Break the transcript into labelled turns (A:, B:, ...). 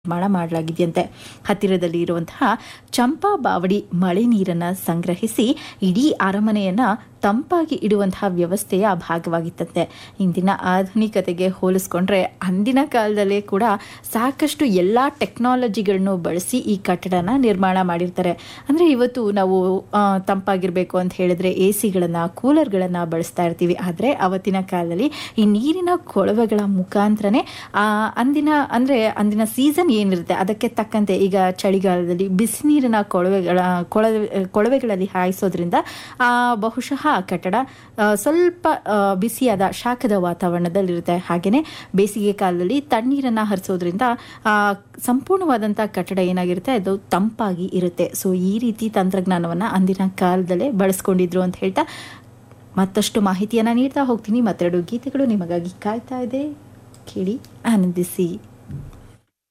A: ನಿರ್ಮಾಣ ಮಾಡಲಾಗಿದೆಯಂತೆ ಹತ್ತಿರದಲ್ಲಿ ಇರುವಂತಹ ಚಂಪಾ ಬಾವಡಿ ಮಳೆ ನೀರನ್ನು ಸಂಗ್ರಹಿಸಿ ಇಡೀ ಅರಮನೆಯನ್ನ ತಂಪಾಗಿ ಇಡುವಂತಹ ವ್ಯವಸ್ಥೆಯ ಭಾಗವಾಗಿತ್ತಂತೆ ಇಂದಿನ ಆಧುನಿಕತೆಗೆ ಹೋಲಿಸ್ಕೊಂಡ್ರೆ ಅಂದಿನ ಕಾಲದಲ್ಲೇ ಕೂಡ ಸಾಕಷ್ಟು ಎಲ್ಲ ಟೆಕ್ನಾಲಜಿಗಳನ್ನು ಬಳಸಿ ಈ ಕಟ್ಟಡನ ನಿರ್ಮಾಣ ಮಾಡಿರ್ತಾರೆ ಅಂದರೆ ಇವತ್ತು ನಾವು ಆ, ತಂಪಾಗಿರಬೇಕು ಅಂತ ಹೇಳಿದ್ರೆ ಎ ಸಿಗಳನ್ನು ಕೂಲರ್ಗಳನ್ನು ಬಳಸ್ತಾ ಇರ್ತೀವಿ ಆದರೆ ಅವತ್ತಿನ ಕಾಲದಲ್ಲಿ ಈ ನೀರಿನ ಕೊಳವೆಗಳ ಮುಖಾಂತರನೇ ಆ, ಅಂದಿನ ಅಂದರೆ ಅಂದಿನ ಸೀಸನ್ ಏನಿರುತ್ತೆ ಅದಕ್ಕೆ ತಕ್ಕಂತೆ ಈಗ ಚಳಿಗಾಲದಲ್ಲಿ ಬಿಸಿನೀರಿನ ಕೊಳವೆಗಳ ಕೊಳವೆ ಕೊಳವೆಗಳಲ್ಲಿ ಹಾಯಿಸೋದ್ರಿಂದ ಆ, ಬಹುಶಃ ಆ ಕಟ್ಟಡ ಆ, ಸ್ವಲ್ಪ ಆ, ಬಿಸಿಯಾದ ಶಾಖದ ವಾತಾವರಣದಲ್ಲಿರುತ್ತೆ ಹಾಗೆಯೇ ಬೇಸಿಗೆ ಕಾಲದಲ್ಲಿ ತಣ್ಣೀರನ್ನು ಹರಿಸೋದ್ರಿಂದ ಆ, ಸಂಪೂರ್ಣವಾದಂಥ ಕಟ್ಟಡ ಏನಾಗಿರುತ್ತೆ ಅದು ತಂಪಾಗಿ ಇರುತ್ತೆ ಸೊ ಈ ರೀತಿ ತಂತ್ರಜ್ಞಾನವನ್ನು ಅಂದಿನ ಕಾಲದಲ್ಲೇ ಬಳಸ್ಕೊಂಡಿದ್ರು ಅಂತ ಹೇಳ್ತಾ ಮತ್ತಷ್ಟು ಮಾಹಿತಿಯನ್ನು ನೀಡ್ತಾ ಹೋಗ್ತೀನಿ ಮತ್ತೆರಡು ಗೀತೆಗಳು ನಿಮಗಾಗಿ ಕಾಯ್ತಾ ಇದೆ ಕೇಳಿ ಆನಂದಿಸಿ